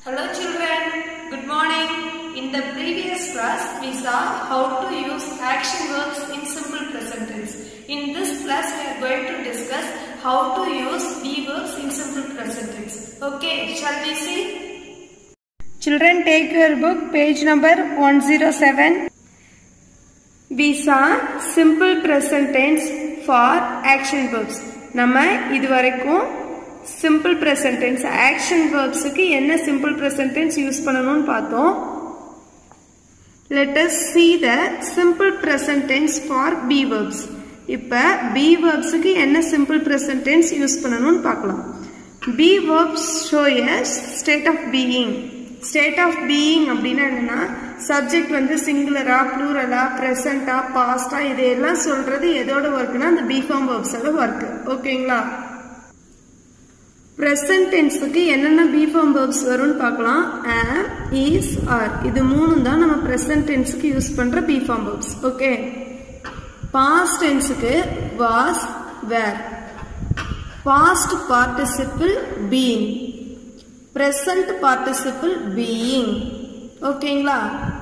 Hello children, good morning. In the previous class, we saw how to use action verbs in simple present tense. In this class, we are going to discuss how to use be verbs in simple present tense. Okay, shall we see? Children, take your book, page number 107. We saw simple present tense for action verbs. நம்ம இதுவரைக்கும் simple present tense action verbsக்கு என்ன simple present tense use பண்ணணும்னு பார்த்தோம் let us see the simple present tense for be verbs இப்ப be verbsக்கு என்ன simple present tense use பண்ணணும்னு பார்க்கலாம் be verbs show a state of being state of being அப்படின்னா என்னன்னா subject வந்து சிங்குலரா ப்ளூரலா ப்ரெசண்டா பாஸ்டா இதையெல்லாம் சொல்றது எதோட ஒர்க்னா அந்த பிஃபார்ம் வேர்ப்ஸோட ஒர்க் ஓகேங்களா ப்ரெசன்ட் டென்ஸுக்கு என்னென்ன பிஃபார்ம் வேர்ப்ஸ் வரும்னு பார்க்கலாம் ஆம் இஸ் ஆர் இது மூணும் தான் நம்ம ப்ரெசன்ட் டென்ஸுக்கு யூஸ் பண்ற பிஃபார்ம் வேர்ப்ஸ் ஓகே பாஸ்ட் டென்ஸுக்கு was were past participle been present participle being ஓகேங்களா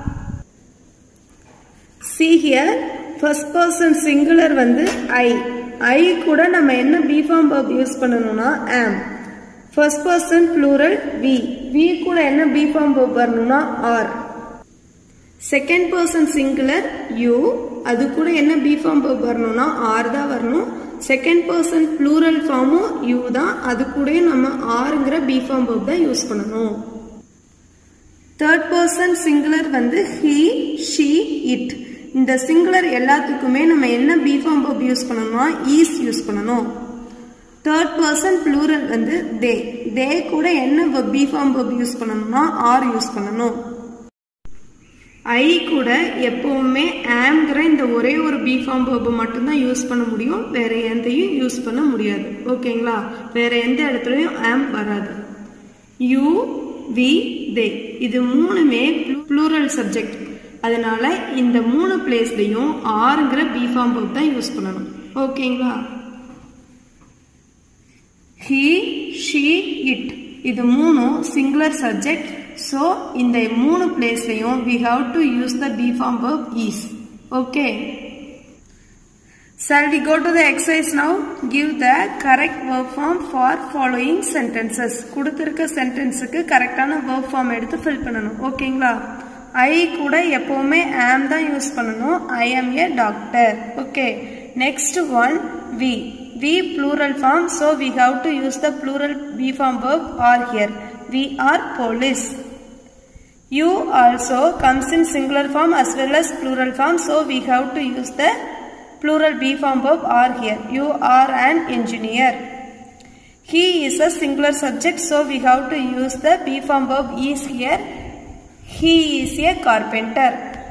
see here first person singular வந்து I I கூட நம்ம என்ன be form verb யூஸ் பண்ணணும்னா am first person plural we we கூட என்ன be form verb வரணும்னா are second person singular you அது கூட என்ன be form verb வரணும்னா are தான் வரணும் செகண்ட் பர்சன் ப்ளூரல் ஃபார்மும் யூ தான் அது கூட நம்ம ஆறுங்கிற பி ஃபார்ம் வேர்ப் தான் யூஸ் பண்ணணும் தேர்ட் பர்சன் சிங்குலர் வந்து ஹி ஷி இட் இந்த சிங்குலர் எல்லாத்துக்குமே நம்ம என்ன பி ஃபார்ம் வேர்ப் யூஸ் பண்ணணும்னா ஈஸ் யூஸ் பண்ணணும் தேர்ட் பர்சன் ப்ளூரல் வந்து தே தே கூட என்ன பி ஃபார்ம் வேர்ப் யூஸ் பண்ணணும்னா ஆர் யூஸ் பண்ணணும் ஐ கூட எப்பவுமே ஆம்ங்கிற இந்த ஒரே ஒரு பி ஃபார்ம் வேர்பு மட்டும்தான் யூஸ் பண்ண முடியும் வேற எந்தையும் யூஸ் பண்ண முடியாது ஓகேங்களா வேற எந்த இடத்துலையும் ஆம் வராது யூ வி தே இது மூணுமே ப்ளூரல் சப்ஜெக்ட் அதனால இந்த மூணு பிளேஸ்லையும் ஆறுங்கிற பி ஃபார்ம் வேர்ப் தான் யூஸ் பண்ணணும் ஓகேங்களா ஹி ஷி இட் இது மூணும் சிங்குலர் சப்ஜெக்ட் ஸோ இந்த மூணு பிளேஸ்லையும் we have to use the B form verb is okay Shall we go to the exercise now? Give the correct verb form for following sentences. கொடுத்திருக்க சென்டென்ஸுக்கு கரெக்டான verb form எடுத்து fill பண்ணணும் ஓகேங்களா ஐ கூட எப்பவுமே ஆம் தான் யூஸ் பண்ணணும் I am a doctor okay next one we we plural form so we have to use the plural be form verb are here we are police you also comes in singular form as well as plural form so we have to use the plural be form verb are here you are an engineer he is a singular subject so we have to use the be form verb is here he is a carpenter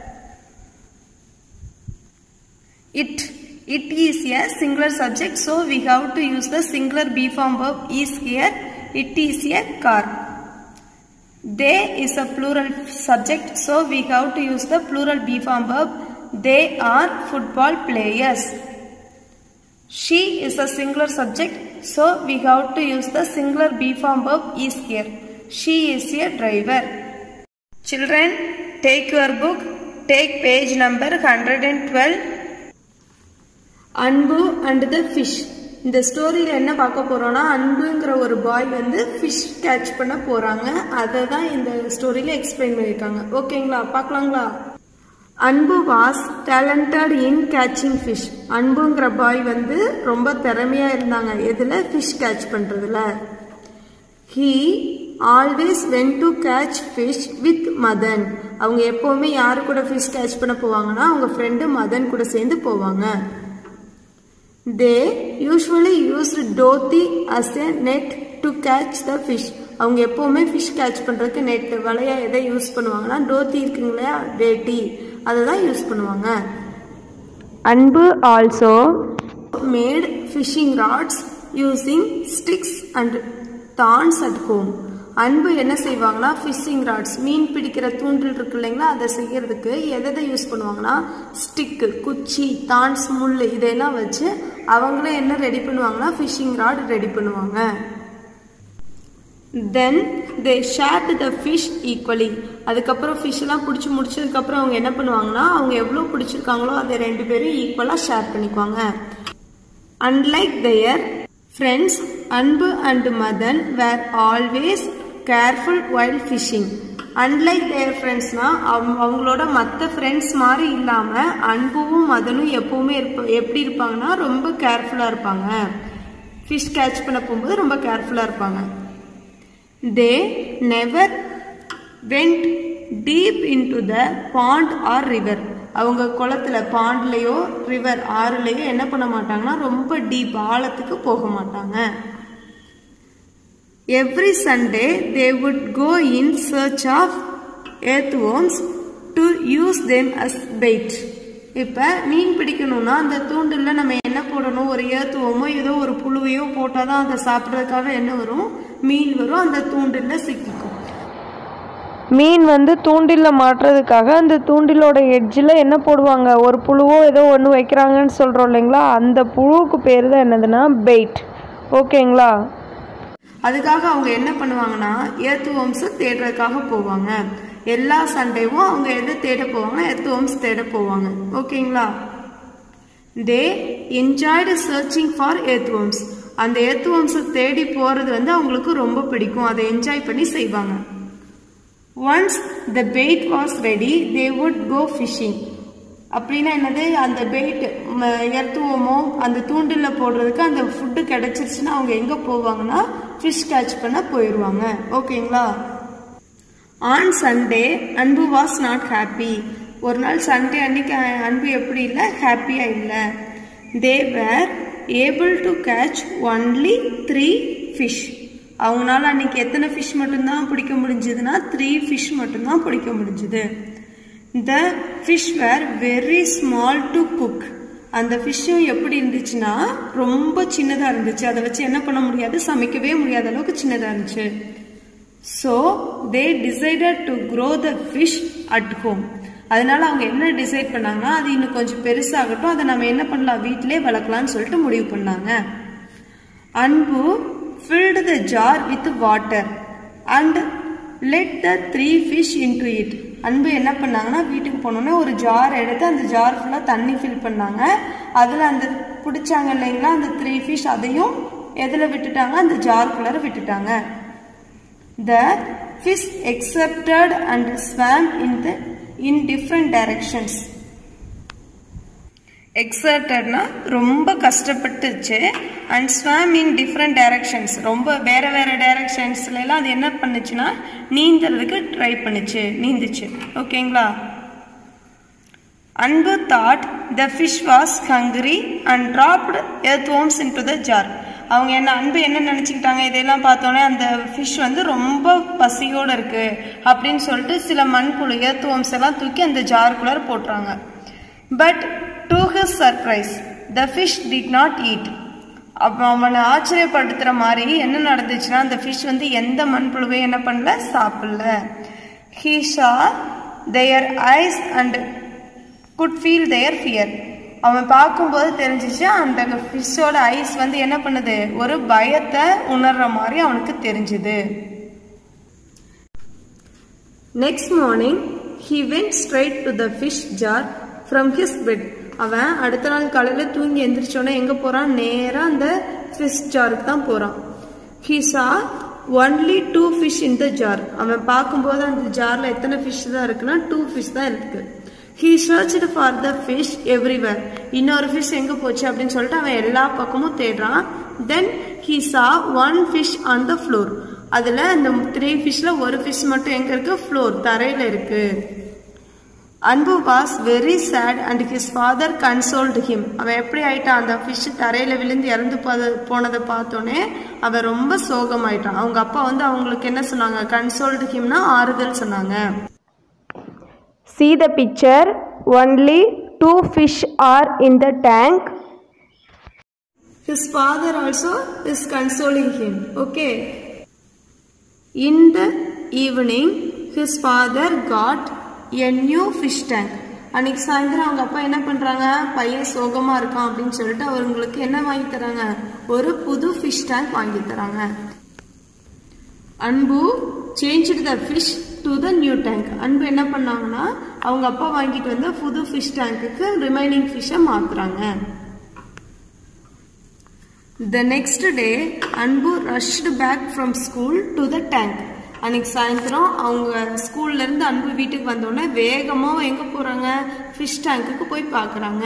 it it is a singular subject so we have to use the singular be form verb is here it is a car they is a plural subject so we have to use the plural be form verb they are football players she is a singular subject so we have to use the singular be form verb is here she is a driver children take your book take page number 112 அன்பு and the fish இந்த ஸ்டோரியில் என்ன பார்க்க போறோம்னா அன்புங்கிற ஒரு பாய் வந்து fish catch பண்ண போறாங்க அதை தான் இந்த ஸ்டோரியில எக்ஸ்பிளைன் பண்ணியிருக்காங்க ஓகேங்களா பார்க்கலாங்களா Anbu was talented in catching fish அன்புங்கிற பாய் வந்து ரொம்ப திறமையா இருந்தாங்க எதுல ஃபிஷ் கேட்ச் பண்றதுல he always went to catch fish with Madan அவங்க எப்பவுமே யாரு கூட ஃபிஷ் கேட்ச் பண்ண போவாங்கன்னா அவங்க ஃப்ரெண்டு மதன் கூட சேர்ந்து போவாங்க they usually used dhoti as a net to catch the fish அவங்க எப்போவுமே ஃபிஷ் கேட்ச் பண்ணுறதுக்கு நெட் வலையா எதை யூஸ் பண்ணுவாங்கன்னா டோத்தி இருக்குங்க இல்லையா வேட்டி அதை தான் யூஸ் பண்ணுவாங்க Anbu also made fishing rods using sticks and thorns at home Anbu என்ன செய்வாங்கன்னா ஃபிஷிங் ராட்ஸ் மீன் பிடிக்கிற தூண்டில் இருக்கு இல்லைங்களா அதை செய்யறதுக்கு எதை யூஸ் பண்ணுவாங்கன்னா ஸ்டிக்கு குச்சி தான்ஸ் முள் இதெல்லாம் வச்சு அவங்களே என்ன ரெடி பண்ணுவாங்கன்னா ஃபிஷிங் ராட் ரெடி பண்ணுவாங்க then they shared the fish equally அதுக்கப்புறம் ஃபிஷ்லாம் பிடிச்சி முடிச்சதுக்கப்புறம் அவங்க என்ன பண்ணுவாங்கன்னா அவங்க எவ்வளோ பிடிச்சிருக்காங்களோ அதை ரெண்டு பேரும் ஈக்குவலாக ஷேர் பண்ணிக்குவாங்க unlike their friends Anbu and Madan were always careful while fishing unlike their ஃப்ரெண்ட்ஸ்னா அவங்களோட மற்ற ஃப்ரெண்ட்ஸ் மாதிரி இல்லாமல் அன்பும் மதனும் எப்பவுமே இருப்ப எப்படி இருப்பாங்கன்னா ரொம்ப கேர்ஃபுல்லாக இருப்பாங்க ஃபிஷ் கேட்ச் பண்ண போகும்போது ரொம்ப கேர்ஃபுல்லாக இருப்பாங்க they never went deep into the pond or river அவங்க குளத்துல பாண்ட்லேயோ ரிவர் ஆறுலேயோ என்ன பண்ண மாட்டாங்கன்னா ரொம்ப டீப் ஆழத்துக்கு போக மாட்டாங்க every Sunday they would go in search of earth worms to use them as bait இப்போ மீன் பிடிக்கணும்னா அந்த தூண்டில் நம்ம என்ன போடணும் ஒரு ஏத்துவோமோ ஏதோ ஒரு புழுவையோ போட்டால் தான் அதை சாப்பிட்றதுக்காக என்ன வரும் மீன் வரும் அந்த தூண்டில் சிக்கிக்கும் மீன் வந்து தூண்டிலில் மாட்டுறதுக்காக அந்த தூண்டிலோட எட்ஜில் என்ன போடுவாங்க ஒரு புழுவோ ஏதோ ஒன்று வைக்கிறாங்கன்னு சொல்கிறோம் இல்லைங்களா அந்த புழுவுக்கு பேர் தான் என்னதுன்னா பெயிட் ஓகேங்களா அதுக்காக அவங்க என்ன பண்ணுவாங்கன்னா ஏத்துவோம்ஸை தேடுறதுக்காக போவாங்க எல்லா சண்டேவும் அவங்க எதை தேட போவாங்கன்னா ஏத்துவோம்ஸ் தேட போவாங்க ஓகேங்களா they enjoyed searching for earthworms அந்த ஏத்துவோம்ஸை தேடி போகிறது வந்து அவங்களுக்கு ரொம்ப பிடிக்கும் அதை என்ஜாய் பண்ணி செய்வாங்க once the bait was ready they would go fishing அப்படின்னா என்னது அந்த பெயிட் எர்த்துவோமோ அந்த தூண்டில் போடுறதுக்கு அந்த ஃபுட்டு கிடைச்சிருச்சுன்னா அவங்க எங்கே போவாங்கன்னா ஃபிஷ் கேட்ச் பண்ண போயிடுவாங்க ஓகேங்களா on Sunday Anbu was not happy ஒரு நாள் சண்டே அன்னைக்கு அன்பு எப்படி இல்லை ஹாப்பியாக இல்லை they were able to catch only three fish அவங்களால அன்னைக்கு எத்தனை ஃபிஷ் மட்டும்தான் பிடிக்க முடிஞ்சதுன்னா த்ரீ ஃபிஷ் மட்டும்தான் பிடிக்க முடிஞ்சுது the fish were very small to cook அந்த ஃபிஷ்ஷும் எப்படி இருந்துச்சுன்னா ரொம்ப சின்னதாக இருந்துச்சு அதை வச்சு என்ன பண்ண முடியாது சமைக்கவே முடியாத அளவுக்கு சின்னதாக இருந்துச்சு so they decided to grow the fish at home அதனால அவங்க என்ன டிசைட் பண்ணாங்கன்னா அது இன்னும் கொஞ்சம் பெருசாகட்டும் அதை நம்ம என்ன பண்ணலாம் வீட்டிலே வளர்க்கலாம்னு சொல்லிட்டு முடிவு பண்ணாங்க அன்பு filled the jar with water and let the three fish into it அன்பு என்ன பண்ணாங்கன்னா வீட்டுக்கு போனோன்னே ஒரு ஜார் எடுத்து அந்த ஜார் ஃபுல்லாக தண்ணி ஃபில் பண்ணாங்க அதில் அந்த பிடிச்சாங்க இல்லைங்களா அந்த த்ரீ ஃபிஷ் அதையும் எதில் விட்டுட்டாங்க அந்த ஜார்க்குள்ளார விட்டுட்டாங்க the fish accepted and swam in the in different directions எக்ஸர்டட்னா ரொம்ப கஷ்டப்பட்டுச்சு and swam in different directions ரொம்ப வேற வேற டைரக்ஷன்ஸ்லாம் அது என்ன பண்ணுச்சுன்னா நீந்துறதுக்கு ட்ரை பண்ணுச்சு நீந்துச்சு ஓகேங்களா Anbu thought the fish was hungry and dropped earth worms into the jar அவங்க என்ன அன்பு என்ன நினச்சிக்கிட்டாங்க இதெல்லாம் பார்த்தோன்னே அந்த ஃபிஷ் வந்து ரொம்ப பசியோடு இருக்கு அப்படின்னு சொல்லிட்டு சில மண்புழு எர்த் worms எல்லாம் தூக்கி அந்த ஜாருக்குள்ளார போட்டுறாங்க but to his surprise the fish did not eat அப்போ அவனை ஆச்சரியப்படுத்துகிற மாதிரி என்ன நடந்துச்சுன்னா அந்த ஃபிஷ் வந்து எந்த மண்புழுவையும் என்ன பண்ணல சாப்பிடல he saw their eyes and could feel their fear அவன் பார்க்கும்போது தெரிஞ்சிச்சு அந்த ஃபிஷ்ஷோட ஐஸ் வந்து என்ன பண்ணுது ஒரு பயத்தை உணர்ற மாதிரி அவனுக்கு தெரிஞ்சுது next morning he went straight to the fish jar from his bed அவன் அடுத்த நாள் காலையில் தூங்கி எந்திரிச்சோன்னே எங்கே போகிறான் நேராக அந்த ஃபிஷ் ஜாருக்கு தான் போகிறான் he saw only two fish in the jar அவன் பார்க்கும்போது அந்த ஜாரில் எத்தனை ஃபிஷ் தான் இருக்குன்னா டூ ஃபிஷ் தான் இருக்கு he searched for the fish everywhere இன்னொரு ஃபிஷ் எங்கே போச்சு அப்படின்னு சொல்லிட்டு அவன் எல்லா பக்கமும் தேடுறான் then he saw one fish on the floor அதில் அந்த த்ரீ ஃபிஷ்ஷில் ஒரு ஃபிஷ் மட்டும் எங்கே இருக்கு ஃப்ளோர் தரையில் இருக்கு Anbu was very sad and his father consoled him அவன் எப்படி ஆயிட்டான் அந்த ஃபிஷ் தரையில் விழுந்து இறந்து போத- போனதை பார்த்தோன்னே அவன் ரொம்ப சோகமாயிட்டான் அவங்க அப்பா வந்து அவங்களுக்கு என்ன சொன்னாங்க கன்சோல்டு ஹிம்னா ஆறுதல் சொன்னாங்க See the picture. Only two fish are in the tank. His father also is consoling him. Okay. In the evening, his father got a new fish tank. அன்னைக்கு சாயந்தரம் அவங்க அப்பா என்ன பண்றாங்க பையன் சோகமா இருக்கான் அப்படின்னு சொல்லிட்டு அவங்களுக்கு என்ன வாங்கி தராங்க ஒரு புது ஃபிஷ் டேங்க் வாங்கி தராங்க Anbu change the fish to the new tank Anbu என்ன பண்ணாங்கன்னா அவங்க அப்பா வாங்கிட்டு வந்த புது ஃபிஷ் டேங்க்குக்கு ரிமைனிங் ஃபிஷ்ஷை மாத்துறாங்க த next day Anbu rushed back from school to the tank அன்னைக்கு சாயந்தரம் அவங்க ஸ்கூல்ல இருந்து அன்பு வீட்டுக்கு வந்தோடனே வேகமா எங்க போறாங்க ஃபிஷ் டேங்க்குக்கு போய் பார்க்கறாங்க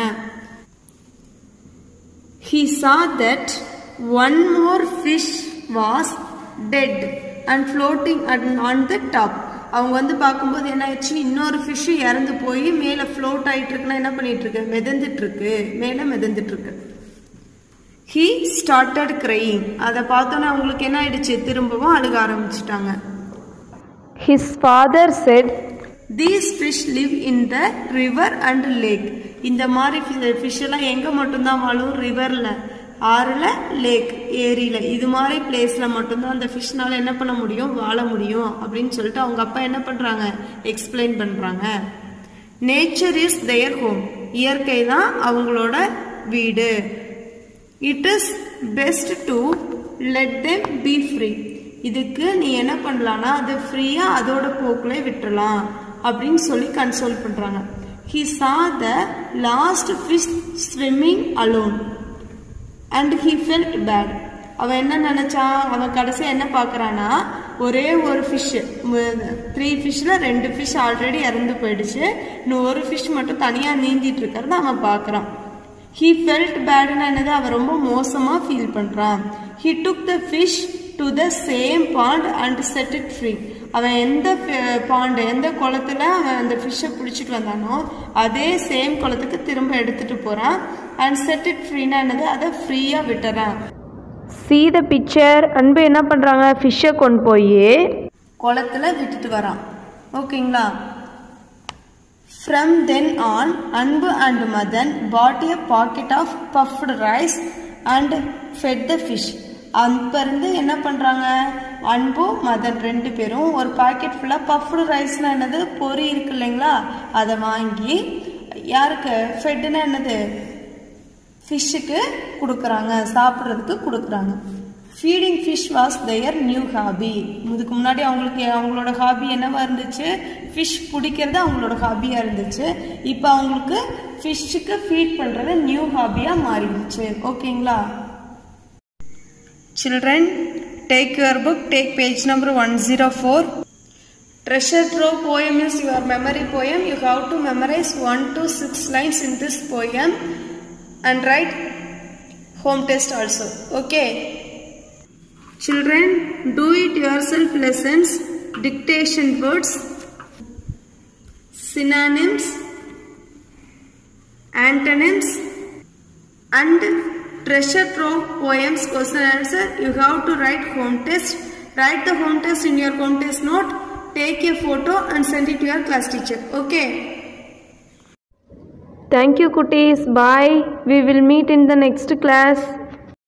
he saw that one more fish was dead and floating on- on the top அவங்க வந்து பார்க்கும்போது என்ன ஆயிடுச்சு இன்னொரு ஃபிஷ் இறந்து போய் மேலே ஃப்ளோட் ஆயிட்டு இருக்குன்னா என்ன பண்ணிட்டு இருக்கு மிதந்துட்டு இருக்கு மேலே மிதந்துட்டு இருக்கு ஹீ ஸ்டார்டட் கிரையிங் அதை பார்த்தோன்னே அவங்களுக்கு என்ன ஆயிடுச்சு திரும்பவும் அழுக ஆரம்பிச்சிட்டாங்க His father said, these fish live in the river and lake இந்த மாதிரி ஃபிஷ் எல்லாம் எங்க மட்டும்தான் வாழும் ரிவர்ல ஆறுல லேக் ஏரியில இது மாதிரி பிளேஸ்ல மட்டும்தான் அந்த ஃபிஷ்னால என்ன பண்ண முடியும் வாழ முடியும் அப்படின்னு சொல்லிட்டு அவங்க அப்பா என்ன பண்றாங்க எக்ஸ்பிளைன் பண்றாங்க நேச்சர் இஸ் their ஹோம் இயற்கை தான் அவங்களோட வீடு it is best to let them be free இதுக்கு நீ என்ன பண்ணலாம்னா அது ஃப்ரீயா அதோட போக்குல விட்டுறலாம் அப்படின்னு சொல்லி கன்சோல் பண்றாங்க he saw the last fish swimming alone and he felt bad அவன் என்ன நினைச்சான் அவன் கடைசியா என்ன பார்க்கறானா ஒரே ஒரு ஃபிஷ் த்ரீ ஃபிஷ்ல ரெண்டு ஃபிஷ் ஆல்ரெடி இறந்து போயிடுச்சு இன்னும் ஒரு ஃபிஷ் மட்டும் தனியா நீந்திட்டு இருக்கிறத அவன் பார்க்கறான் ஹீ ஃபெல்ட் பேட்னு என்னது அவன் ரொம்ப மோசமா ஃபீல் பண்றான் he took the fish to the same pond and set it free அவன் எந்த பாண்டு எந்த குளத்துல அவன் அந்த ஃபிஷ்ஷை பிடிச்சிட்டு வந்தானோ அதே சேம் குளத்துக்கு திரும்ப எடுத்துட்டு போறான் அண்ட் செட் இட் ஃப்ரீனா என்னது அதை ஃப்ரீயா விட்டுறான் See the picture. அன்பு என்ன பண்ணுறாங்க ஃபிஷ்ஷை கொண்டு போய் குளத்துல விட்டுட்டு வரான் ஓகேங்களா from then on Anbu and Madan bought a packet of puffed rice and fed the fish அப்ப இருந்து என்ன பண்றாங்க அன்பு மதன் ரெண்டு பேரும் ஒரு பாக்கெட் ஃபுல்லா பஃப்டு ரைஸ்னா என்னது பொரி இருக்கு இல்லைங்களா அதை வாங்கி யாருக்கு ஃபெட்டுனா என்னது ஃபிஷ்ஷுக்கு கொடுக்குறாங்க சாப்பிட்றதுக்கு கொடுக்குறாங்க feeding fish was their new hobby இதுக்கு முன்னாடி அவங்களுக்கு அவங்களோட ஹாபி என்னவா இருந்துச்சு ஃபிஷ் பிடிக்கிறது அவங்களோட ஹாபியாக இருந்துச்சு இப்போ அவங்களுக்கு ஃபிஷ்ஷுக்கு ஃபீட் பண்ணுறது நியூ ஹாபியாக மாறிடுச்சு ஓகேங்களா children take your book take page number one zero four Treasure Trove poem is your memory poem. You have to memorize 1 to 6 lines in this poem and write home test also. Okay. Children, do it yourself lessons, dictation words, synonyms, antonyms, and treasure trove poems question answer. You have to write home test. Write the home test in your home test note. Take a photo and send it to your class teacher. Okay. Thank you, Kutis. Bye. We will meet in the next class.